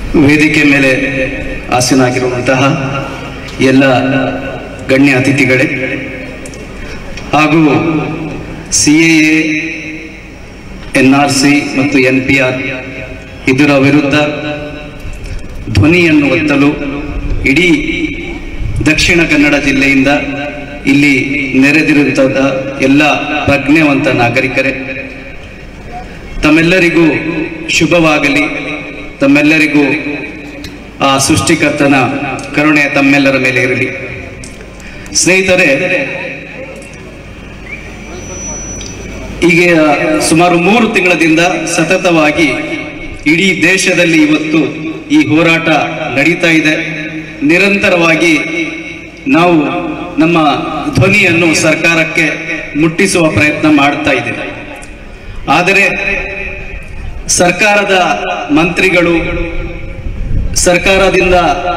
ವೇದಿಕೆ ಮೇಲೆ ಆಸೀನಾಗಿರುವಂತಹ ಎಲ್ಲ ಗಣ್ಯ ಅತಿಥಿಗಳೇ ಹಾಗೂ C A N R C ಮತ್ತು ಎನ್ ಪಿ ಆರ್ ಇದರ ವಿರುದ್ಧ ಧ್ವನಿಯನ್ನು ಒತ್ತಲು ಇಡೀ ದಕ್ಷಿಣ ಕನ್ನಡ ಜಿಲ್ಲೆಯಿಂದ ಇಲ್ಲಿ ನೆರೆದಿರುವಂತಹ ಎಲ್ಲ ಪ್ರಜ್ಞಾವಂತ ನಾಗರಿಕರೇ ತಮ್ಮೆಲ್ಲರಿಗೂ ಶುಭವಾಗಲಿ ತಮ್ಮೆಲ್ಲರಿಗೂ ಆ ಸೃಷ್ಟಿಕರ್ತನ ಕರುಣೆ ತಮ್ಮೆಲ್ಲರ ಮೇಲೆ ಇರಲಿ ಸ್ನೇಹಿತರೆ ಈಗ ಸುಮಾರು ಮೂರು ತಿಂಗಳದಿಂದ ಸತತವಾಗಿ ಇಡೀ ದೇಶದಲ್ಲಿ ಇವತ್ತು ಈ ಹೋರಾಟ ನಡೀತಾ ಇದೆ ನಿರಂತರವಾಗಿ ನಾವು ನಮ್ಮ ಧ್ವನಿಯನ್ನು ಸರ್ಕಾರಕ್ಕೆ ಮುಟ್ಟಿಸುವ ಪ್ರಯತ್ನ ಮಾಡ್ತಾ ಇದ್ದೇವೆ ಆದರೆ ಸರ್ಕಾರದ ಮಂತ್ರಿಗಳು ಸರ್ಕಾರದಿಂದ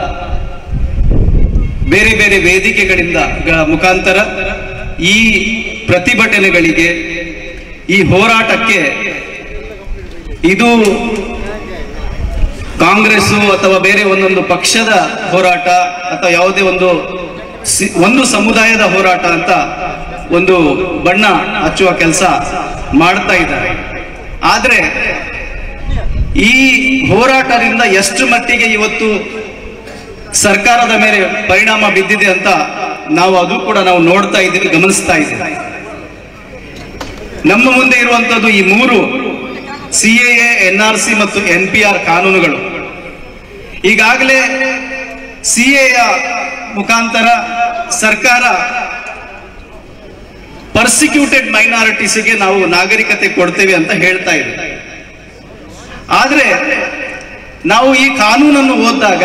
ಬೇರೆ ಬೇರೆ ವೇದಿಕೆಗಳಿಂದ ಗ- ಮುಖಾಂತರ ಈ ಪ್ರತಿಭಟನೆಗಳಿಗೆ ಈ ಹೋರಾಟಕ್ಕೆ ಇದು ಕಾಂಗ್ರೆಸ್ಸು ಅಥವಾ ಬೇರೆ ಒಂದೊಂದು ಪಕ್ಷದ ಹೋರಾಟ ಅಥವಾ ಯಾವುದೇ ಒಂದು ಸಿ- ಒಂದು ಸಮುದಾಯದ ಹೋರಾಟ ಅಂತ ಒಂದು ಬಣ್ಣ ಹಚ್ಚುವ ಕೆಲಸ ಮಾಡ್ತಾ ಇದ್ದಾರೆ ಆದ್ರೆ ಈ ಹೋರಾಟದಿಂದ ಎಷ್ಟು ಮಟ್ಟಿಗೆ ಇವತ್ತು ಸರ್ಕಾರದ ಮೇಲೆ ಪರಿಣಾಮ ಬಿದ್ದಿದೆ ಅಂತ ನಾವು ಅದು ಕೂಡ ನಾವು ನೋಡ್ತಾ ಇದ್ದೀವಿ ಗಮನಿಸ್ತಾ ಇದ್ದೀವಿ ನಮ್ಮ ಮುಂದೆ ಇರುವಂತದ್ದು ಈ ಮೂರು C A N R C ಮತ್ತು ಎನ್ ಪಿ ಆರ್ ಕಾನೂನುಗಳು ಈಗಾಗಲೇ ಸಿ ಎಯ ಮುಖಾಂತರ ಸರ್ಕಾರ ಪರ್ಸಿಕ್ಯೂಟೆಡ್ ಮೈನಾರಿಟೀಸ್ಗೆ ನಾವು ನಾಗರಿಕತೆ ಕೊಡ್ತೇವೆ ಅಂತ ಹೇಳ್ತಾ ಇದೆ ಆದ್ರೆ ನಾವು ಈ ಕಾನೂನನ್ನು ಓದಿದಾಗ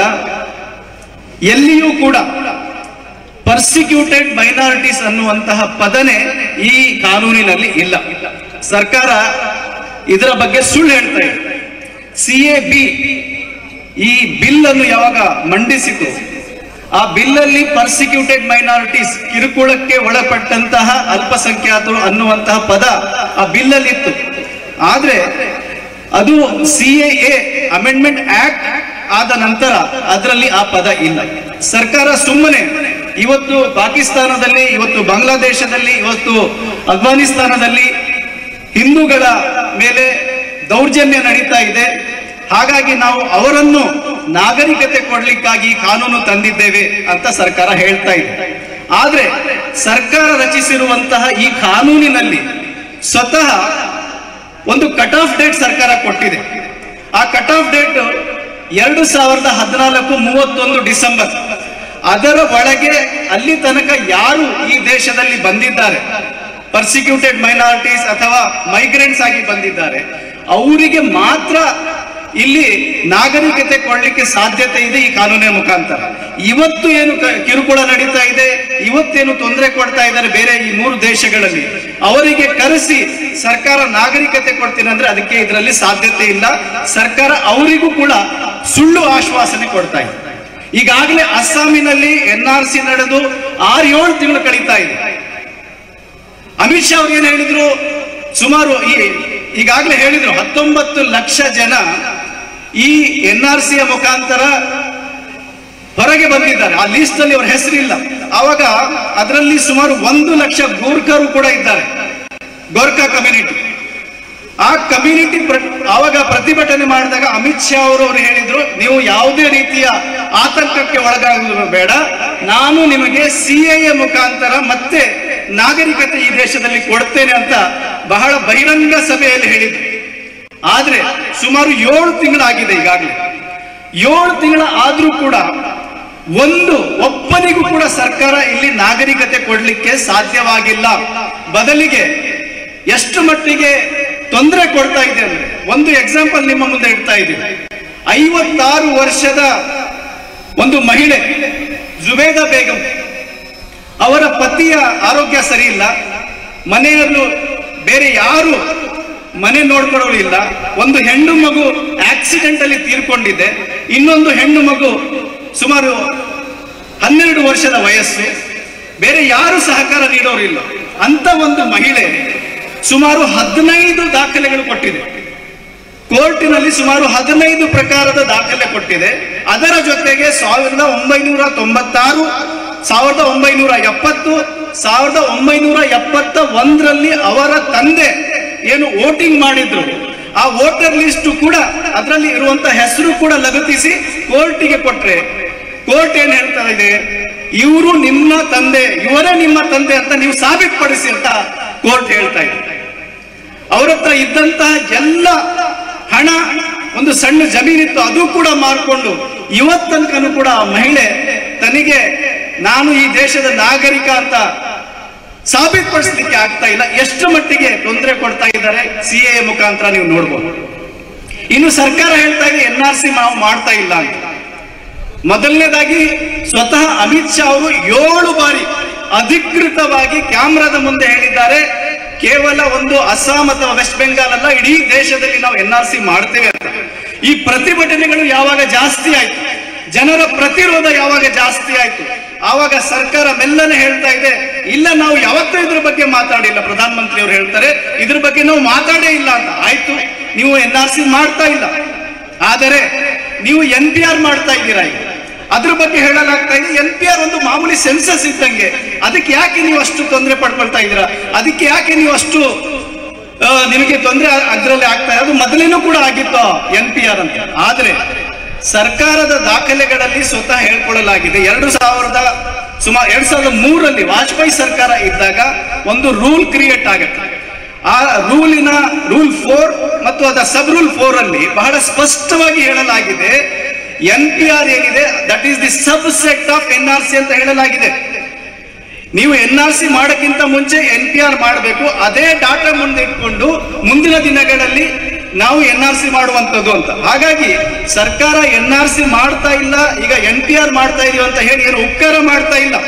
ಎಲ್ಲಿಯೂ ಕೂಡ ಪರ್ಸಿಕ್ಯೂಟೆಡ್ ಮೈನಾರಿಟೀಸ್ ಅನ್ನುವಂತಹ ಪದನೇ ಈ ಕಾನೂನಿನಲ್ಲಿ ಇಲ್ಲ ಸರ್ಕಾರ ಇದರ ಬಗ್ಗೆ ಸುಳ್ಳು ಹೇಳ್ತಾ ಇದೆ ಸಿ ಎ ಬಿ ಈ ಬಿಲ್ ಅನ್ನು ಯಾವಾಗ ಮಂಡಿಸಿತು ಆ ಬಿಲ್ ಅಲ್ಲಿ ಪರ್ಸಿಕ್ಯೂಟೆಡ್ ಮೈನಾರಿಟೀಸ್ ಕಿರುಕುಳಕ್ಕೆ ಒಳಪಟ್ಟಂತಹ ಅಲ್ಪಸಂಖ್ಯಾತರು ಅನ್ನುವಂತಹ ಪದ ಆ ಬಿಲ್ ಅಲ್ಲಿ ಇತ್ತು ಆದ್ರೆ ಅದು ಸಿ ಎ ಅಮೆಂಡ್ಮೆಂಟ್ ಆಕ್ಟ್ ಆದ ನಂತರ ಅದರಲ್ಲಿ ಆ ಪದ ಇಲ್ಲ ಸರ್ಕಾರ ಸುಮ್ಮನೆ ಇವತ್ತು ಪಾಕಿಸ್ತಾನದಲ್ಲಿ ಇವತ್ತು ಬಾಂಗ್ಲಾದೇಶದಲ್ಲಿ ಇವತ್ತು ಅಫ್ಘಾನಿಸ್ತಾನದಲ್ಲಿ ಹಿಂದೂಗಳ ಮೇಲೆ ದೌರ್ಜನ್ಯ ನಡೀತಾ ಇದೆ ಹಾಗಾಗಿ ನಾವು ಅವರನ್ನು ನಾಗರಿಕತೆ ಕೊಡ್ಲಿಕ್ಕಾಗಿ ಕಾನೂನು ತಂದಿದ್ದೇವೆ ಅಂತ ಸರ್ಕಾರ ಹೇಳ್ತಾ ಇದೆ ಆದ್ರೆ ಸರ್ಕಾರ ರಚಿಸಿರುವಂತಹ ಈ ಕಾನೂನಿನಲ್ಲಿ ಸ್ವತಃ ಒಂದು ಕಟ್ ಆಫ್ ಡೇಟ್ ಸರ್ಕಾರ ಕೊಟ್ಟಿದೆ ಆ ಕಟ್ ಆಫ್ ಡೇಟ್ ಎರಡು ಸಾವಿರದ ಹದಿನಾಲ್ಕು ಮೂವತ್ತೊಂದು ಡಿಸೆಂಬರ್ ಅದರ ಒಳಗೆ ಅಲ್ಲಿ ತನಕ ಯಾರು ಈ ದೇಶದಲ್ಲಿ ಬಂದಿದ್ದಾರೆ ಪರ್ಸಿಕ್ಯೂಟೆಡ್ ಮೈನಾರಿಟೀಸ್ ಅಥವಾ ಮೈಗ್ರೆಂಟ್ಸ್ ಆಗಿ ಬಂದಿದ್ದಾರೆ ಅವರಿಗೆ ಮಾತ್ರ ಇಲ್ಲಿ ನಾಗರಿಕತೆ ಕೊಡ್ಲಿಕ್ಕೆ ಸಾಧ್ಯತೆ ಇದೆ ಈ ಕಾನೂನಿನ ಮುಖಾಂತರ ಇವತ್ತು ಏನು ಕ- ಕಿರುಕುಳ ನಡೀತಾ ಇದೆ ಇವತ್ತೇನು ತೊಂದರೆ ಕೊಡ್ತಾ ಇದ್ದಾರೆ ಬೇರೆ ಈ ಮೂರು ದೇಶಗಳಲ್ಲಿ ಅವರಿಗೆ ಕರೆಸಿ ಸರ್ಕಾರ ನಾಗರಿಕತೆ ಕೊಡ್ತೀನಿ ಅಂದ್ರೆ ಅದಕ್ಕೆ ಇದರಲ್ಲಿ ಸಾಧ್ಯತೆ ಇಲ್ಲ ಸರ್ಕಾರ ಅವರಿಗೂ ಕೂಡ ಸುಳ್ಳು ಆಶ್ವಾಸನೆ ಕೊಡ್ತಾ ಇದೆ ಈಗಾಗಲೇ ಅಸ್ಸಾಮಿನಲ್ಲಿ ಎನ್ ಆರ್ ಸಿ ನಡೆದು ಆರು ಏಳು ತಿಂಗಳು ಕಳೀತಾ ಇದೆ ಅಮಿತ್ ಶಾ ಅವ್ರು ಏನ್ ಹೇಳಿದ್ರು ಸುಮಾರು ಈ ಈಗಾಗಲೇ ಹೇಳಿದ್ರು ಹತ್ತೊಂಬತ್ತು ಲಕ್ಷ ಜನ ಈ ಎನ್ ಆರ್ ಸಿಯ ಮುಖಾಂತರ ಹೊರಗೆ ಬಂದಿದ್ದಾರೆ ಆ ಲಿಸ್ಟ್ ಅಲ್ಲಿ ಅವರ ಹೆಸರಿಲ್ಲ ಆವಾಗ ಅದರಲ್ಲಿ ಸುಮಾರು ಒಂದು ಲಕ್ಷ ಗೂರ್ಖರು ಕೂಡ ಇದ್ದಾರೆ ಗೋರ್ಖಾ ಕಮ್ಯುನಿಟಿ ಆ ಕಮ್ಯುನಿಟಿ ಆವಾಗ ಪ್ರತಿಭಟನೆ ಮಾಡಿದಾಗ ಅಮಿತ್ ಶಾ ಅವರು ಅವರು ಹೇಳಿದ್ರು ನೀವು ಯಾವುದೇ ರೀತಿಯ ಆತಂಕಕ್ಕೆ ಒಳಗಾಗುವುದು ಬೇಡ ನಾನು ನಿಮಗೆ ಸಿ ಎ ಮುಖಾಂತರ ಮತ್ತೆ ನಾಗರಿಕತೆ ಈ ದೇಶದಲ್ಲಿ ಕೊಡ್ತೇನೆ ಅಂತ ಬಹಳ ಬಹಿರಂಗ ಸಭೆಯಲ್ಲಿ ಹೇಳಿದ್ರು ಆದ್ರೆ ಸುಮಾರು ಏಳು ತಿಂಗಳಾಗಿದೆ ಈಗಾಗಲೇ ಏಳು ತಿಂಗಳ ಆದ್ರೂ ಕೂಡ ಒಂದು ಒಬ್ಬನಿಗೂ ಕೂಡ ಸರ್ಕಾರ ಇಲ್ಲಿ ನಾಗರಿಕತೆ ಕೊಡ್ಲಿಕ್ಕೆ ಸಾಧ್ಯವಾಗಿಲ್ಲ ಬದಲಿಗೆ ಎಷ್ಟು ಮಟ್ಟಿಗೆ ತೊಂದರೆ ಕೊಡ್ತಾ ಇದೆ ಅಂದ್ರೆ ಒಂದು ಎಕ್ಸಾಂಪಲ್ ನಿಮ್ಮ ಮುಂದೆ ಇಡ್ತಾ ಇದ್ದೀವಿ ಐವತ್ತಾರು ವರ್ಷದ ಒಂದು ಮಹಿಳೆ ಜುಬೇದಾ ಬೇಗಂ ಅವರ ಪತಿಯ ಆರೋಗ್ಯ ಸರಿ ಇಲ್ಲ ಮನೆಯಲ್ಲೂ ಬೇರೆ ಯಾರು ಮನೆ ನೋಡ್ಕೊಳ್ಳೋರು ಇಲ್ಲ ಒಂದು ಹೆಣ್ಣು ಮಗು ಆಕ್ಸಿಡೆಂಟ್ ಅಲ್ಲಿ ತೀರ್ಕೊಂಡಿದೆ ಇನ್ನೊಂದು ಹೆಣ್ಣು ಮಗು ಸುಮಾರು ಹನ್ನೆರಡು ವರ್ಷದ ವಯಸ್ಸು ಬೇರೆ ಯಾರು ಸಹಕಾರ ನೀಡೋರಿಲ್ಲ ಅಂತ ಒಂದು ಮಹಿಳೆ ಸುಮಾರು ಹದಿನೈದು ದಾಖಲೆಗಳು ಕೊಟ್ಟಿದೆ ಕೋರ್ಟಿನಲ್ಲಿ ಸುಮಾರು ಹದಿನೈದು ಪ್ರಕಾರದ ದಾಖಲೆ ಕೊಟ್ಟಿದೆ ಅದರ ಜೊತೆಗೆ ಸಾವಿರದ ಒಂಬೈನೂರ ತೊಂಬತ್ತಾರು ಸಾವಿರದ ಒಂಬೈನೂರ ಎಪ್ಪತ್ತು ಸಾವಿರದ ಒಂಬೈನೂರ ಎಪ್ಪತ್ತ ಒಂದರಲ್ಲಿ ಅವರ ತಂದೆ ಏನು ವೋಟಿಂಗ್ ಮಾಡಿದ್ರು ಆ ವೋಟರ್ ಲಿಸ್ಟ್ ಕೂಡ ಅದರಲ್ಲಿ ಇರುವಂತ ಹೆಸರು ಕೂಡ ಲಗತ್ತಿಸಿ ಕೋರ್ಟಿಗೆ ಕೊಟ್ರೆ ಕೋರ್ಟ್ ಏನ್ ಹೇಳ್ತಾ ಇದೆ ಇವರು ನಿಮ್ಮ ತಂದೆ ಇವರೇ ನಿಮ್ಮ ತಂದೆ ಅಂತ ನೀವು ಸಾಬೀತುಪಡಿಸಿ ಅಂತ ಕೋರ್ಟ್ ಹೇಳ್ತಾ ಇದೆ ಅವರ ಹತ್ರ ಇದ್ದಂತಹ ಎಲ್ಲ ಹಣ ಒಂದು ಸಣ್ಣ ಜಮೀನಿತ್ತು ಅದು ಕೂಡ ಮಾರ್ಕೊಂಡು ಇವತ್ತನಕನೂ ಕೂಡ ಆ ಮಹಿಳೆ ತನಗೆ ನಾನು ಈ ದೇಶದ ನಾಗರಿಕ ಅಂತ ಸಾಬೀತುಪಡಿಸ್ಲಿಕ್ಕೆ ಆಗ್ತಾ ಇಲ್ಲ ಎಷ್ಟು ಮಟ್ಟಿಗೆ ತೊಂದರೆ ಕೊಡ್ತಾ ಇದ್ದಾರೆ ಸಿ ಎ ಮುಖಾಂತರ ನೀವು ನೋಡ್ಬೋದು ಇನ್ನು ಸರ್ಕಾರ ಹೇಳ್ತಾ ಇದೆ ಎನ್ ಆರ್ ಸಿ ನಾವು ಮಾಡ್ತಾ ಇಲ್ಲ ಅಂತ ಮೊದಲನೇದಾಗಿ ಸ್ವತಃ ಅಮಿತ್ ಶಾ ಅವರು ಏಳು ಬಾರಿ ಅಧಿಕೃತವಾಗಿ ಕ್ಯಾಮ್ರಾದ ಮುಂದೆ ಹೇಳಿದ್ದಾರೆ ಕೇವಲ ಒಂದು ಅಸ್ಸಾಂ ಅಥವಾ ವೆಸ್ಟ್ ಬೆಂಗಾಲ್ ಅಲ್ಲ ಇಡೀ ದೇಶದಲ್ಲಿ ನಾವು ಎನ್ ಆರ್ ಸಿ ಮಾಡ್ತೇವೆ ಅಂತ ಈ ಪ್ರತಿಭಟನೆಗಳು ಯಾವಾಗ ಜಾಸ್ತಿ ಆಯ್ತು ಜನರ ಪ್ರತಿರೋಧ ಯಾವಾಗ ಜಾಸ್ತಿ ಆಯ್ತು ಆವಾಗ ಸರ್ಕಾರ ಮೆಲ್ಲನೆ ಹೇಳ್ತಾ ಇದೆ ಇಲ್ಲ ನಾವು ಯಾವತ್ತೂ ಇದ್ರ ಬಗ್ಗೆ ಮಾತಾಡಿಲ್ಲ ಪ್ರಧಾನಮಂತ್ರಿ ಅವರು ಹೇಳ್ತಾರೆ ಇದ್ರ ಬಗ್ಗೆ ನಾವು ಮಾತಾಡೇ ಇಲ್ಲ ಅಂತ ಆಯ್ತು ನೀವು ಎನ್ ಆರ್ ಸಿ ಮಾಡ್ತಾ ಇಲ್ಲ ಆದರೆ ನೀವು ಎನ್ ಪಿ ಆರ್ ಮಾಡ್ತಾ ಇದ್ದೀರಾ ಈಗ ಅದ್ರ ಬಗ್ಗೆ ಹೇಳಲಾಗ್ತಾ ಇದೆ ಎನ್ ಪಿ ಆರ್ ಒಂದು ಮಾಮೂಲಿ ಸೆನ್ಸಸ್ ಇದ್ದಂಗೆ ಅದಕ್ಕೆ ಯಾಕೆ ನೀವು ಅಷ್ಟು ತೊಂದರೆ ಪಡ್ಕೊಳ್ತಾ ಇದ್ದೀರಾ ಅದಕ್ಕೆ ಯಾಕೆ ನೀವು ಅಷ್ಟು ಆ, ನಿಮಗೆ ತೊಂದರೆ ಅದರಲ್ಲಿ ಆಗ್ತಾ ಇದೆ ಅದು ಮೊದಲೇನೂ ಕೂಡ ಆಗಿತ್ತು ಎನ್ ಪಿ ಆರ್ ಅಂತ ಆದ್ರೆ ಸರ್ಕಾರದ ದಾಖಲೆಗಳಲ್ಲಿ ಸ್ವತಃ ಹೇಳ್ಕೊಳ್ಳಲಾಗಿದೆ ಎರಡು ಸಾವಿರದ ಸುಮಾರು ಎರಡ್ ಸಾವಿರದ ಮೂರರಲ್ಲಿ ವಾಜಪೇಯಿ ಸರ್ಕಾರ ಇದ್ದಾಗ ಒಂದು ರೂಲ್ ಕ್ರಿಯೇಟ್ ಆಗುತ್ತೆ ಆ ರೂಲಿನ ರೂಲ್ ಫೋರ್ ಮತ್ತು ಅದರ ಸಬ್ ರೂಲ್ ಫೋರ್ ಅಲ್ಲಿ ಬಹಳ ಸ್ಪಷ್ಟವಾಗಿ ಹೇಳಲಾಗಿದೆ ಎನ್ ಪಿ ಆರ್ ಏನಿದೆ that is the subset of N R C ಅಂತ ಹೇಳಲಾಗಿದೆ ನೀವು ಎನ್ ಆರ್ ಸಿ ಮಾಡಕ್ಕಿಂತ ಮುಂಚೆ ಎನ್ ಪಿ ಆರ್ ಮಾಡಬೇಕು ಅದೇ ಡಾಟಾ ಮುಂದೆ ಇಟ್ಕೊಂಡು ಮುಂದಿನ ದಿನಗಳಲ್ಲಿ ನಾವು ಎನ್ ಆರ್ ಸಿ ಮಾಡುವಂತದ್ದು ಅಂತ ಹಾಗಾಗಿ ಸರ್ಕಾರ ಎನ್ ಆರ್ ಸಿ ಮಾಡ್ತಾ ಇಲ್ಲ ಈಗ ಎನ್ ಪಿ ಆರ್ ಮಾಡ್ತಾ ಇದೀವಿ ಅಂತ ಹೇಳಿ ಏನು ಉಪಕಾರ ಮಾಡ್ತಾ ಇಲ್ಲ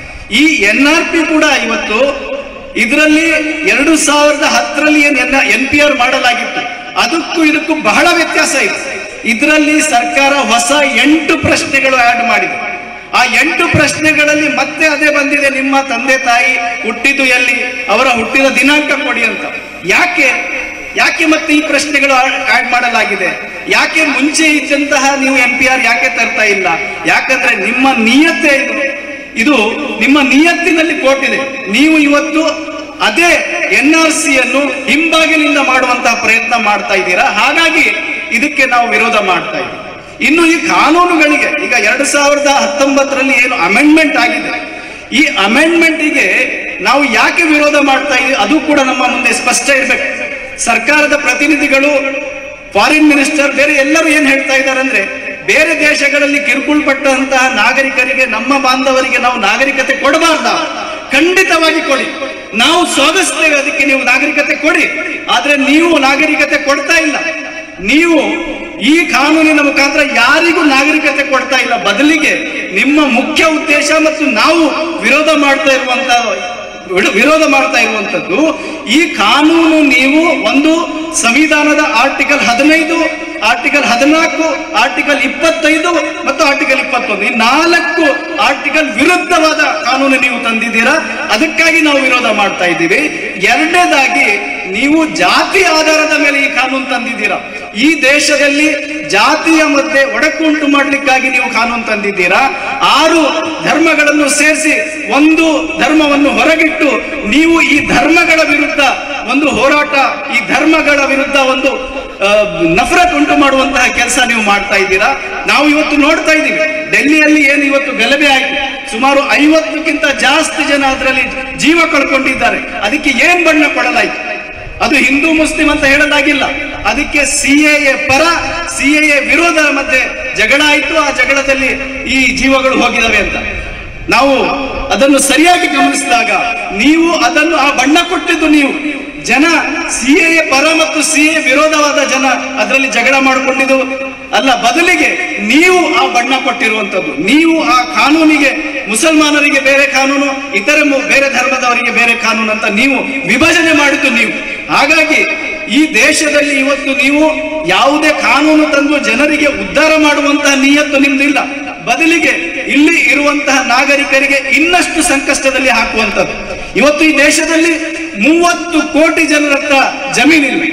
ಈ ಎನ್ ಆರ್ ಪಿ ಕೂಡ ಇವತ್ತು ಇದರಲ್ಲಿ ಎರಡು ಸಾವಿರದ ಹತ್ತರಲ್ಲಿ ಏನ್ ಎನ್ ಪಿ ಆರ್ ಮಾಡಲಾಗಿತ್ತು ಅದಕ್ಕೂ ಇದಕ್ಕೂ ಬಹಳ ವ್ಯತ್ಯಾಸ ಇದೆ ಇದರಲ್ಲಿ ಸರ್ಕಾರ ಹೊಸ ಎಂಟು ಪ್ರಶ್ನೆಗಳು ಆಡ್ ಮಾಡಿದೆ ಆ ಎಂಟು ಪ್ರಶ್ನೆಗಳಲ್ಲಿ ಮತ್ತೆ ಅದೇ ಬಂದಿದೆ ನಿಮ್ಮ ತಂದೆ ತಾಯಿ ಹುಟ್ಟಿದ್ದು ಎಲ್ಲಿ ಅವರ ಹುಟ್ಟಿದ ದಿನಾಂಕ ಕೊಡಿ ಅಂತ ಯಾಕೆ ಯಾಕೆ ಮತ್ತೆ ಈ ಪ್ರಶ್ನೆಗಳು ಆಡ್ ಮಾಡಲಾಗಿದೆ ಯಾಕೆ ಮುಂಚೆ ಇದ್ದಂತಹ ನೀವು ಎನ್ ಪಿ ಆರ್ ಯಾಕೆ ತರ್ತಾ ಇಲ್ಲ ಯಾಕಂದ್ರೆ ನಿಮ್ಮ ನಿಯತೆ ಇದು ಇದು ನಿಮ್ಮ ನಿಯತ್ತಿನಲ್ಲಿ ಕೋಟಿದೆ ನೀವು ಇವತ್ತು ಅದೇ ಎನ್ ಆರ್ ಸಿ ಅನ್ನು ಹಿಂಬಾಗಿಲಿಂದ ಮಾಡುವಂತಹ ಪ್ರಯತ್ನ ಮಾಡ್ತಾ ಇದ್ದೀರಾ ಹಾಗಾಗಿ ಇದಕ್ಕೆ ನಾವು ವಿರೋಧ ಮಾಡ್ತಾ ಇದ್ದೀವಿ ಇನ್ನು ಈ ಕಾನೂನುಗಳಿಗೆ ಈಗ ಎರಡ್ ಸಾವಿರದ ಹತ್ತೊಂಬತ್ತರಲ್ಲಿ ಏನು ಅಮೆಂಡ್ಮೆಂಟ್ ಆಗಿದೆ ಈ ಅಮೆಂಡ್ಮೆಂಟಿಗೆ ನಾವು ಯಾಕೆ ವಿರೋಧ ಮಾಡ್ತಾ ಇದ್ದೀವಿ ಅದು ಕೂಡ ನಮ್ಮ ಮುಂದೆ ಸ್ಪಷ್ಟ ಇರಬೇಕು ಸರ್ಕಾರದ ಪ್ರತಿನಿಧಿಗಳು ಫಾರಿನ್ ಮಿನಿಸ್ಟರ್ ಬೇರೆ ಎಲ್ಲರೂ ಏನ್ ಹೇಳ್ತಾ ಇದ್ದಾರೆ ಅಂದ್ರೆ ಬೇರೆ ದೇಶಗಳಲ್ಲಿ ಕಿರುಕುಳ್ಪಟ್ಟಂತಹ ನಾಗರಿಕರಿಗೆ ನಮ್ಮ ಬಾಂಧವರಿಗೆ ನಾವು ನಾಗರಿಕತೆ ಕೊಡಬಾರ್ದ ಖಂಡಿತವಾಗಿ ಕೊಡಿ ನಾವು ಸ್ವಾಗತಿಸ್ತೇವೆ ಅದಕ್ಕೆ ನೀವು ನಾಗರಿಕತೆ ಕೊಡಿ ಆದ್ರೆ ನೀವು ನಾಗರಿಕತೆ ಕೊಡ್ತಾ ಇಲ್ಲ ನೀವು ಈ ಕಾನೂನಿನ ಮುಖಾಂತರ ಯಾರಿಗೂ ನಾಗರಿಕತೆ ಕೊಡ್ತಾ ಇಲ್ಲ ಬದಲಿಗೆ ನಿಮ್ಮ ಮುಖ್ಯ ಉದ್ದೇಶ ಮತ್ತು ನಾವು ವಿರೋಧ ಮಾಡ್ತಾ ಇರುವಂತ ವಿಡ- ವಿರೋಧ ಮಾಡ್ತಾ ಇರುವಂತದ್ದು ಈ ಕಾನೂನು ನೀವು ಒಂದು ಸಂವಿಧಾನದ ಆರ್ಟಿಕಲ್ ಹದಿನೈದು ಆರ್ಟಿಕಲ್ ಹದಿನಾಲ್ಕು ಆರ್ಟಿಕಲ್ ಇಪ್ಪತ್ತೈದು ಮತ್ತು ಆರ್ಟಿಕಲ್ ಇಪ್ಪತ್ತೊಂದು ಈ ನಾಲ್ಕು ಆರ್ಟಿಕಲ್ ವಿರುದ್ಧವಾದ ಕಾನೂನು ನೀವು ತಂದಿದ್ದೀರಾ ಅದಕ್ಕಾಗಿ ನಾವು ವಿರೋಧ ಮಾಡ್ತಾ ಇದ್ದೀವಿ ಎರಡನೇದಾಗಿ ನೀವು ಜಾತಿ ಆಧಾರದ ಮೇಲೆ ಈ ಕಾನೂನು ತಂದಿದ್ದೀರಾ ಈ ದೇಶದಲ್ಲಿ ಜಾತಿಯ ಮಧ್ಯೆ ಒಡಕುಂಟು ಮಾಡಲಿಕ್ಕಾಗಿ ನೀವು ಕಾನೂನು ತಂದಿದ್ದೀರಾ ಆರು ಧರ್ಮಗಳನ್ನು ಸೇರಿಸಿ ಒಂದು ಧರ್ಮವನ್ನು ಹೊರಗಿಟ್ಟು ನೀವು ಈ ಧರ್ಮಗಳ ವಿರುದ್ಧ ಒಂದು ಹೋರಾಟ ಈ ಧರ್ಮಗಳ ವಿರುದ್ಧ ಒಂದು ಆ, ನಫರತ್ ಉಂಟು ಮಾಡುವಂತಹ ಕೆಲಸ ನೀವು ಮಾಡ್ತಾ ಇದ್ದೀರಾ ನಾವು ಇವತ್ತು ನೋಡ್ತಾ ಇದ್ದೀವಿ ಡೆಲ್ಲಿಯಲ್ಲಿ ಏನು ಇವತ್ತು ಗಲಭೆ ಆಯ್ತು ಸುಮಾರು ಐವತ್ತಕ್ಕಿಂತ ಜಾಸ್ತಿ ಜನ ಅದರಲ್ಲಿ ಜೀವ ಕಳ್ಕೊಂಡಿದ್ದಾರೆ ಅದಕ್ಕೆ ಏನ್ ಬಣ್ಣ ಕೊಡಲಾಯ್ತು ಅದು ಹಿಂದೂ ಮುಸ್ಲಿಂ ಅಂತ ಹೇಳಲಾಗಿಲ್ಲ ಅದಕ್ಕೆ ಸಿಎಎ ಪರ ಸಿಎಎ ವಿರೋಧ ಮಧ್ಯೆ ಜಗಳ ಆಯ್ತು ಆ ಜಗಳದಲ್ಲಿ ಈ ಜೀವಗಳು ಹೋಗಿದಾವೆ ಅಂತ ನಾವು ಅದನ್ನು ಸರಿಯಾಗಿ ಗಮನಿಸಿದಾಗ ನೀವು ಅದನ್ನು ಆ ಬಣ್ಣ ಕೊಟ್ಟಿದ್ದು ನೀವು ಜನ ಸಿಎ ಪರ ಮತ್ತು ಸಿಎ ವಿರೋಧವಾದ ಜನ ಅದರಲ್ಲಿ ಜಗಳ ಮಾಡಿಕೊಂಡಿದ್ದು ಅಲ್ಲ ಬದಲಿಗೆ ನೀವು ಆ ಬಣ್ಣ ಕೊಟ್ಟಿರುವಂತದ್ದು ನೀವು ಆ ಕಾನೂನಿಗೆ ಮುಸಲ್ಮಾನರಿಗೆ ಬೇರೆ ಕಾನೂನು ಇತರೆ ಮು- ಬೇರೆ ಧರ್ಮದವರಿಗೆ ಬೇರೆ ಕಾನೂನು ಅಂತ ನೀವು ವಿಭಜನೆ ಮಾಡಿದ್ದು ನೀವು ಹಾಗಾಗಿ ಈ ದೇಶದಲ್ಲಿ ಇವತ್ತು ನೀವು ಯಾವುದೇ ಕಾನೂನು ತಂದು ಜನರಿಗೆ ಉದ್ಧಾರ ಮಾಡುವಂತಹ ನಿಯತ್ತು ನಿಮ್ದಿಲ್ಲ ಬದಲಿಗೆ ಇಲ್ಲಿ ಇರುವಂತಹ ನಾಗರಿಕರಿಗೆ ಇನ್ನಷ್ಟು ಸಂಕಷ್ಟದಲ್ಲಿ ಹಾಕುವಂಥದ್ದು ಇವತ್ತು ಈ ದೇಶದಲ್ಲಿ ಮೂವತ್ತು ಕೋಟಿ ಜನರ ಹತ್ರ ಜಮೀನಿಲ್ಲ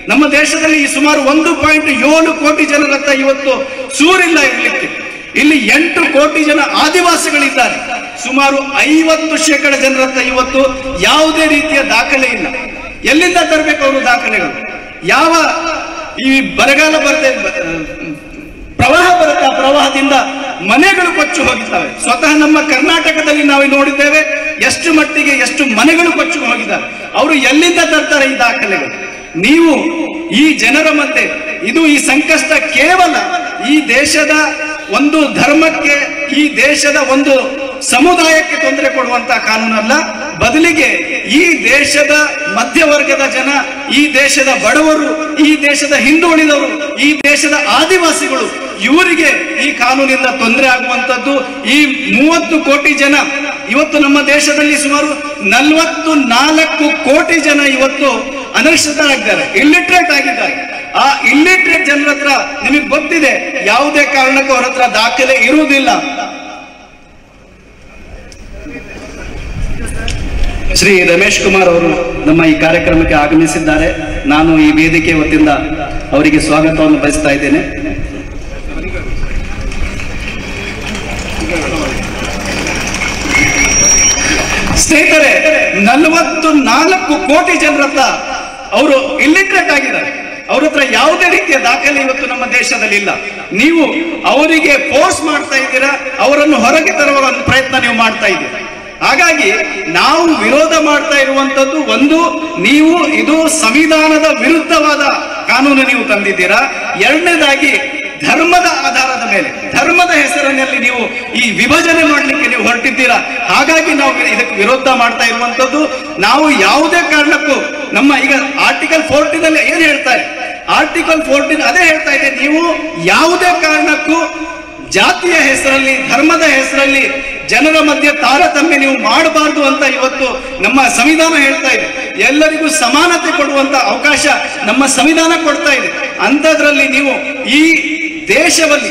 ನಮ್ಮ ದೇಶದಲ್ಲಿ ಈ ಸುಮಾರು ಒಂದು ಪಾಯಿಂಟ್ ಏಳು ಕೋಟಿ ಜನರ ಹತ್ರ ಇವತ್ತು ಸೂರಿಲ್ಲ ಇರಲಿಕ್ಕೆ ಇಲ್ಲಿ ಎಂಟು ಕೋಟಿ ಜನ ಆದಿವಾಸಿಗಳಿದ್ದಾರೆ ಸುಮಾರು ಐವತ್ತು ಶೇಕಡ ಜನರ ಹತ್ರ ಇವತ್ತು ಯಾವುದೇ ರೀತಿಯ ದಾಖಲೆ ಇಲ್ಲ ಎಲ್ಲಿಂದ ತರಬೇಕು ಅವರು ದಾಖಲೆಗಳು ಯಾವ ಈ ಬರಗಾಲ ಬರದೆ ಪ್ರವಾಹ ಬರುತ್ತೆ ಆ ಪ್ರವಾಹದಿಂದ ಮನೆಗಳು ಕೊಚ್ಚು ಹೋಗಿದ್ದಾವೆ ಸ್ವತಃ ನಮ್ಮ ಕರ್ನಾಟಕದಲ್ಲಿ ನಾವು ನೋಡಿದ್ದೇವೆ ಎಷ್ಟು ಮಟ್ಟಿಗೆ ಎಷ್ಟು ಮನೆಗಳು ಕೊಚ್ಚು ಹೋಗಿದ್ದಾವೆ ಅವರು ಎಲ್ಲಿಂದ ತರ್ತಾರೆ ಈ ದಾಖಲೆಗಳು ನೀವು ಈ ಜನರ ಮಧ್ಯೆ ಇದು ಈ ಸಂಕಷ್ಟ ಕೇವಲ ಈ ದೇಶದ ಒಂದು ಧರ್ಮಕ್ಕೆ ಈ ದೇಶದ ಒಂದು ಸಮುದಾಯಕ್ಕೆ ತೊಂದರೆ ಕೊಡುವಂತಹ ಕಾನೂನಲ್ಲ ಬದಲಿಗೆ ಈ ದೇಶದ ಮಧ್ಯವರ್ಗದ ಜನ ಈ ದೇಶದ ಬಡವರು ಈ ದೇಶದ ಹಿಂದುಳಿದವರು ಈ ದೇಶದ ಆದಿವಾಸಿಗಳು ಇವರಿಗೆ ಈ ಕಾನೂನಿಂದ ತೊಂದರೆ ಆಗುವಂತದ್ದು ಈ ಮೂವತ್ತು ಕೋಟಿ ಜನ ಇವತ್ತು ನಮ್ಮ ದೇಶದಲ್ಲಿ ಸುಮಾರು ನಲವತ್ತು ನಾಲ್ಕು ಕೋಟಿ ಜನ ಇವತ್ತು ಅನಕ್ಷತರಾಗಿದ್ದಾರೆ ಇಲ್ಲಿಟ್ರೇಟ್ ಆಗಿದ್ದಾರೆ ಆ ಇಲ್ಲಿಟ್ರೇಟ್ ಜನರ ಹತ್ರ ನಿಮಗೆ ಗೊತ್ತಿದೆ ಯಾವುದೇ ಕಾರಣಕ್ಕೂ ಅವ್ರ ಹತ್ರ ದಾಖಲೆ ಇರುವುದಿಲ್ಲ ಶ್ರೀ ರಮೇಶ್ ಕುಮಾರ್ ಅವರು ನಮ್ಮ ಈ ಕಾರ್ಯಕ್ರಮಕ್ಕೆ ಆಗಮಿಸಿದ್ದಾರೆ ನಾನು ಈ ವೇದಿಕೆ ವತಿಯಿಂದ ಅವರಿಗೆ ಸ್ವಾಗತವನ್ನು ಬಯಸ್ತಾ ಇದ್ದೇನೆ ಸ್ನೇಹಿತರೆ ನಲವತ್ತು ನಾಲ್ಕು ಕೋಟಿ ಜನರ ಹತ್ರ ಅವರು ಇಲ್ಲಿಟ್ರೇಟ್ ಆಗಿದ್ದಾರೆ ಅವ್ರ ಹತ್ರ ಯಾವುದೇ ರೀತಿಯ ದಾಖಲೆ ಇವತ್ತು ನಮ್ಮ ದೇಶದಲ್ಲಿ ಇಲ್ಲ ನೀವು ಅವರಿಗೆ ಫೋರ್ಸ್ ಮಾಡ್ತಾ ಇದ್ದೀರಾ ಅವರನ್ನು ಹೊರಗೆ ತರುವ ಒಂದು ಪ್ರಯತ್ನ ನೀವು ಮಾಡ್ತಾ ಇದ್ದೀರಾ ಹಾಗಾಗಿ ನಾವು ವಿರೋಧ ಮಾಡ್ತಾ ಇರುವಂತದ್ದು ಒಂದು ನೀವು ಇದು ಸಂವಿಧಾನದ ವಿರುದ್ಧವಾದ ಕಾನೂನು ನೀವು ತಂದಿದ್ದೀರಾ ಎರಡನೇದಾಗಿ ಧರ್ಮದ ಆಧಾರದ ಮೇಲೆ ಧರ್ಮದ ಹೆಸರಿನಲ್ಲಿ ನೀವು ಈ ವಿಭಜನೆ ಮಾಡಲಿಕ್ಕೆ ನೀವು ಹೊರಟಿದ್ದೀರಾ ಹಾಗಾಗಿ ನಾವು ಇದಕ್ಕೆ ವಿರೋಧ ಮಾಡ್ತಾ ಇರುವಂತದ್ದು ನಾವು ಯಾವುದೇ ಕಾರಣಕ್ಕೂ ನಮ್ಮ ಈಗ ಆರ್ಟಿಕಲ್ ಫೋರ್ಟಿನಲ್ಲಿ ಏನ್ ಹೇಳ್ತಾರೆ ಆರ್ಟಿಕಲ್ ಫೋರ್ಟೀನ್ ಅದೇ ಹೇಳ್ತಾ ಇದೆ ನೀವು ಯಾವುದೇ ಕಾರಣಕ್ಕೂ ಜಾತಿಯ ಹೆಸರಲ್ಲಿ ಧರ್ಮದ ಹೆಸರಲ್ಲಿ ಜನರ ಮಧ್ಯೆ ತಾರತಮ್ಯ ನೀವು ಮಾಡಬಾರ್ದು ಅಂತ ಇವತ್ತು ನಮ್ಮ ಸಂವಿಧಾನ ಹೇಳ್ತಾ ಇದೆ ಎಲ್ಲರಿಗೂ ಸಮಾನತೆ ಕೊಡುವಂತ ಅವಕಾಶ ನಮ್ಮ ಸಂವಿಧಾನ ಕೊಡ್ತಾ ಇದೆ ಅಂಥದ್ರಲ್ಲಿ ನೀವು ಈ ದೇಶದಲ್ಲಿ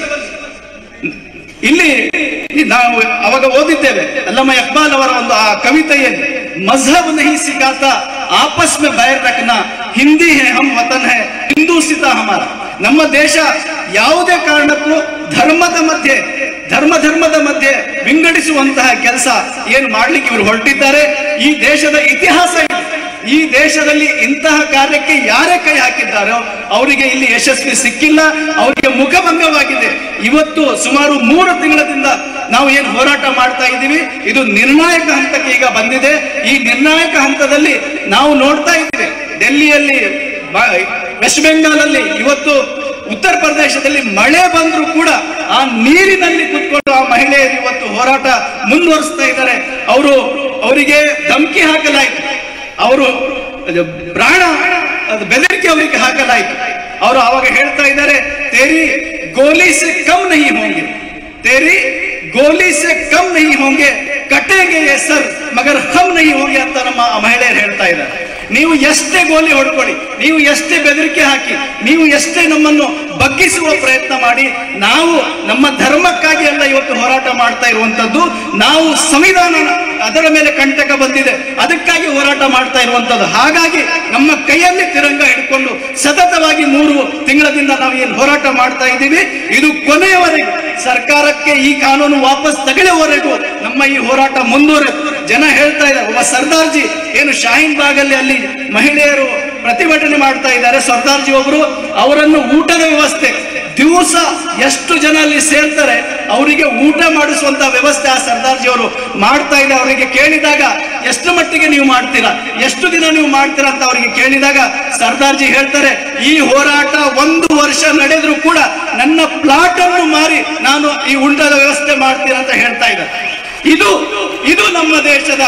ಇಲ್ಲಿ ನಾವು ಅವಾಗ ಓದಿದ್ದೇವೆ ಅಲ್ಲಮ್ಮ ಇಕ್ಬಾಲ್ ಅವರ ಒಂದು ಆ ಕವಿತೆಯಲ್ಲಿ ಮಜಹಬ್ ನಹಿ ಸಿಗಾತ ಆಪಸ್ ಮೇ ಬೈರ್ ರಖನ ಹಿಂದಿ ಹೇ ಹಮ್ ವತನ್ ಹೇ ಹಿಂದೂಸಿತ ಹಮಾರ ನಮ್ಮ ದೇಶ ಯಾವುದೇ ಕಾರಣಕ್ಕೂ ಧರ್ಮದ ಮಧ್ಯೆ ಧರ್ಮ ಧರ್ಮದ ಮಧ್ಯೆ ವಿಂಗಡಿಸುವಂತಹ ಕೆಲಸ ಏನು ಮಾಡ್ಲಿಕ್ಕೆ ಇವರು ಹೊರಟಿದ್ದಾರೆ ಈ ದೇಶದ ಇತಿಹಾಸ ಇದೆ ಈ ದೇಶದಲ್ಲಿ ಇಂತಹ ಕಾರ್ಯಕ್ಕೆ ಯಾರೇ ಕೈ ಹಾಕಿದ್ದಾರೋ ಅವರಿಗೆ ಇಲ್ಲಿ ಯಶಸ್ವಿ ಸಿಕ್ಕಿಲ್ಲ ಅವರಿಗೆ ಮುಖಭಂಗವಾಗಿದೆ ಇವತ್ತು ಸುಮಾರು ಮೂರು ತಿಂಗಳದಿಂದ ನಾವು ಏನು ಹೋರಾಟ ಮಾಡ್ತಾ ಇದ್ದೀವಿ ಇದು ನಿರ್ಣಾಯಕ ಹಂತಕ್ಕೆ ಈಗ ಬಂದಿದೆ ಈ ನಿರ್ಣಾಯಕ ಹಂತದಲ್ಲಿ ನಾವು ನೋಡ್ತಾ ಇದ್ದೀವಿ ಡೆಲ್ಲಿಯಲ್ಲಿ ಬ- ವೆಸ್ಟ್ ಬೆಂಗಾಲಲ್ಲಿ ಇವತ್ತು ಉತ್ತರ ಪ್ರದೇಶದಲ್ಲಿ ಮಳೆ ಬಂದರೂ ಕೂಡ ಆ ನೀರಿನಲ್ಲಿ ಕುತ್ಕೊಂಡು ಆ ಮಹಿಳೆಯರು ಇವತ್ತು ಹೋರಾಟ ಮುಂದುವರಿಸ್ತಾ ಇದ್ದಾರೆ ಅವರು ಅವರಿಗೆ ಧಮಕಿ ಹಾಕಲಾಯಿತು ಅವರು ಅದು ಪ್ರಾಣ ಅದು ಬೆದರಿಕೆ ಅವರಿಗೆ ಹಾಕಲಾಯಿತು ಅವರು ಅವಾಗ ಹೇಳ್ತಾ ಇದ್ದಾರೆ ತೇರಿ ಗೋಲಿ ಸೆ ಕಮ್ ನಹಿ ಹೋಂಗೆ ತೇರಿ ಗೋಲಿ ಸೆ ಕಮ್ ನಹಿ ಹೋಂಗೆ ಕಟ್ಟೆಗೆ ಯೇ ಸರ್ ಮಗರ್ ಹಮ್ ನಹಿ ಹೋಂಗೆ ಅಂತ ನಮ್ಮ ಆ ಮಹಿಳೆಯರು ಹೇಳ್ತಾ ಇದ್ದಾರೆ ನೀವು ಎಷ್ಟೇ ಗೋಲಿ ಹೊಡ್ಕೊಳ್ಳಿ ನೀವು ಎಷ್ಟೇ ಬೆದರಿಕೆ ಹಾಕಿ ನೀವು ಎಷ್ಟೇ ನಮ್ಮನ್ನು ಬಗ್ಗಿಸುವ ಪ್ರಯತ್ನ ಮಾಡಿ ನಾವು ನಮ್ಮ ಧರ್ಮಕ್ಕಾಗಿ ಅಲ್ಲ ಇವತ್ತು ಹೋರಾಟ ಮಾಡ್ತಾ ಇರುವಂತದ್ದು ನಾವು ಸಂವಿಧಾನ ಅದರ ಮೇಲೆ ಕಂಟಕ ಬಂದಿದೆ ಅದಕ್ಕಾಗಿ ಹೋರಾಟ ಮಾಡ್ತಾ ಇರುವಂತದ್ದು ಹಾಗಾಗಿ ನಮ್ಮ ಕೈಯಲ್ಲಿ ತಿರಂಗ ಹಿಡ್ಕೊಂಡು ಸತತವಾಗಿ ಮೂರು ತಿಂಗಳದಿಂದ ನಾವು ಏನು ಹೋರಾಟ ಮಾಡ್ತಾ ಇದ್ದೀವಿ ಇದು ಕೊನೆಯವರೆಗೂ ಸರ್ಕಾರಕ್ಕೆ ಈ ಕಾನೂನು ವಾಪಸ್ ತಗೊಳ್ಳುವವರೆಗೂ ನಮ್ಮ ಈ ಹೋರಾಟ ಮುಂದುವರೆ ಜನ ಹೇಳ್ತಾ ಇದ್ದಾರೆ ಒಬ್ಬ ಸರ್ದಾರ್ಜಿ ಏನು ಶಾಹೀನ್ ಬಾಗಲ್ಲಿ ಅಲ್ಲಿ ಮಹಿಳೆಯರು ಪ್ರತಿಭಟನೆ ಮಾಡ್ತಾ ಇದ್ದಾರೆ ಸರ್ದಾರ್ಜಿ ಒಬ್ರು ಅವರನ್ನು ಊಟದ ವ್ಯವಸ್ಥೆ ದಿವಸ ಎಷ್ಟು ಜನ ಅಲ್ಲಿ ಸೇರ್ತಾರೆ ಅವರಿಗೆ ಊಟ ಮಾಡಿಸುವಂತ ವ್ಯವಸ್ಥೆ ಆ ಸರ್ದಾರ್ಜಿ ಅವರು ಮಾಡ್ತಾ ಇದೆ ಅವರಿಗೆ ಕೇಳಿದಾಗ ಎಷ್ಟು ಮಟ್ಟಿಗೆ ನೀವು ಮಾಡ್ತೀರಾ ಎಷ್ಟು ದಿನ ನೀವು ಮಾಡ್ತೀರಾ ಅಂತ ಅವರಿಗೆ ಕೇಳಿದಾಗ ಸರ್ದಾರ್ಜಿ ಹೇಳ್ತಾರೆ ಈ ಹೋರಾಟ ಒಂದು ವರ್ಷ ನಡೆದ್ರು ಕೂಡ ನನ್ನ ಪ್ಲಾಟ್ ಅನ್ನು ಮಾರಿ ನಾನು ಈ ಊಟದ ವ್ಯವಸ್ಥೆ ಮಾಡ್ತೀನಿ ಅಂತ ಹೇಳ್ತಾ ಇದ್ದಾರೆ ಇದು ಇದು ನಮ್ಮ ದೇಶದ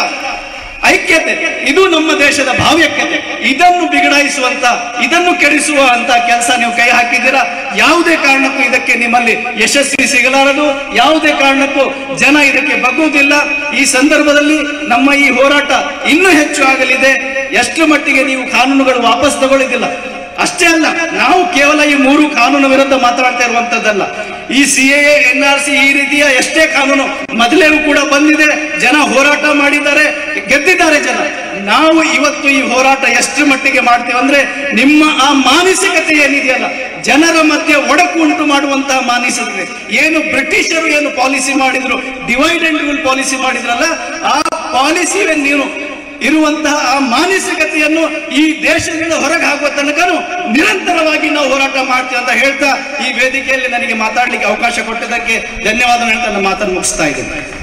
ಐಕ್ಯತೆ ಇದು ನಮ್ಮ ದೇಶದ ಭಾವ್ಯಕತೆ ಇದನ್ನು ಬಿಗಡಾಯಿಸುವಂತ ಇದನ್ನು ಕೆಡಿಸುವ ಅಂತ ಕೆಲಸ ನೀವು ಕೈ ಹಾಕಿದ್ದೀರಾ ಯಾವುದೇ ಕಾರಣಕ್ಕೂ ಇದಕ್ಕೆ ನಿಮ್ಮಲ್ಲಿ ಯಶಸ್ವಿ ಸಿಗಲಾರದು ಯಾವುದೇ ಕಾರಣಕ್ಕೂ ಜನ ಇದಕ್ಕೆ ಬಗ್ಗುವುದಿಲ್ಲ ಈ ಸಂದರ್ಭದಲ್ಲಿ ನಮ್ಮ ಈ ಹೋರಾಟ ಇನ್ನೂ ಹೆಚ್ಚು ಆಗಲಿದೆ ಎಷ್ಟು ಮಟ್ಟಿಗೆ ನೀವು ಕಾನೂನುಗಳು ವಾಪಸ್ ತಗೊಳ್ಳಿದಿಲ್ಲ ಅಷ್ಟೇ ಅಲ್ಲ ನಾವು ಕೇವಲ ಈ ಮೂರು ಕಾನೂನು ವಿರುದ್ಧ ಮಾತನಾಡ್ತಾ ಇರುವಂತದ್ದಲ್ಲ ಈ C A N R C ಈ ರೀತಿಯ ಎಷ್ಟೇ ಕಾನೂನು ಮೊದಲೇನೂ ಕೂಡ ಬಂದಿದೆ ಜನ ಹೋರಾಟ ಮಾಡಿದ್ದಾರೆ ಗೆದ್ದಿದ್ದಾರೆ ಜನ ನಾವು ಇವತ್ತು ಈ ಹೋರಾಟ ಎಷ್ಟು ಮಟ್ಟಿಗೆ ಮಾಡ್ತೇವೆ ಅಂದ್ರೆ ನಿಮ್ಮ ಆ ಮಾನಸಿಕತೆ ಏನಿದೆಯಲ್ಲ ಜನರ ಮಧ್ಯೆ ಒಡಕು ಉಂಟು ಮಾಡುವಂತಹ ಮಾನಸಿಕತೆ ಏನು ಬ್ರಿಟಿಷರು ಏನು ಪಾಲಿಸಿ ಮಾಡಿದ್ರು ಡಿವೈಡ್ ಅಂಡ್ ರೂಲ್ ಪಾಲಿಸಿ ಮಾಡಿದ್ರಲ್ಲ ಆ ಪಾಲಿಸಿ ನೀವು ಇರುವಂತಹ ಆ ಮಾನಸಿಕತೆಯನ್ನು ಈ ದೇಶದಿಂದ ಹೊರಗೆ ಹಾಕುವ ತನಕನು ನಿರಂತರವಾಗಿ ನಾವು ಹೋರಾಟ ಮಾಡ್ತೀವಿ ಅಂತ ಹೇಳ್ತಾ ಈ ವೇದಿಕೆಯಲ್ಲಿ ನನಗೆ ಮಾತಾಡ್ಲಿಕ್ಕೆ ಅವಕಾಶ ಕೊಟ್ಟದಕ್ಕೆ ಧನ್ಯವಾದ ಹೇಳ್ತಾ ನನ್ನ ಮಾತನ್ನು ಮುಗಿಸ್ತಾ ಇದ್ದೇನೆ